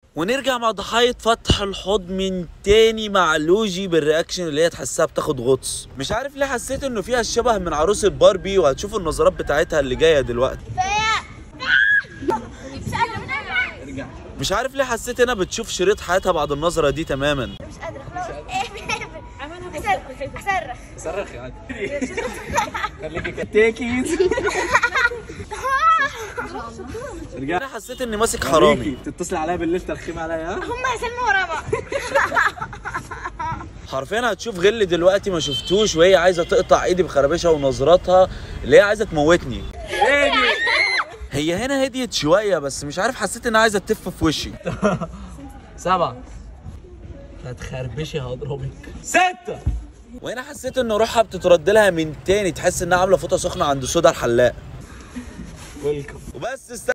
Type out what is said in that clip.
ونرجع مع ضحايا فتح الحوض من تاني مع لوجي بالرياكشن اللي هي تحسها بتاخد غطس مش عارف ليه حسيت انه فيها الشبه من عروسة باربي وهتشوفوا النظرات بتاعتها اللي جايه دلوقتي ارجع مش عارف ليه حسيت انها بتشوف شريط حياتها بعد النظره دي تماما مش قادرة خلاص اصرخ اصرخ صرخ يا عادي خليكي كده تيكيز ارجع انا حسيت اني ماسك حرامي تتصل عليا بالليل ترخيم عليا ها هم هيسلموا ورا بعض حرفيا هتشوف غل دلوقتي ما شفتوش وهي عايزه تقطع ايدي بخربشها ونظراتها اللي هي عايزه تموتني هي هنا هديت شويه بس مش عارف حسيت انها عايزه تف في وشي سبعة هتخربشي هضربك ستة وهنا حسيت ان روحها بتترد لها من تاني تحس انها عامله فوطه سخنه عند سودا الحلاق ويلكم وبس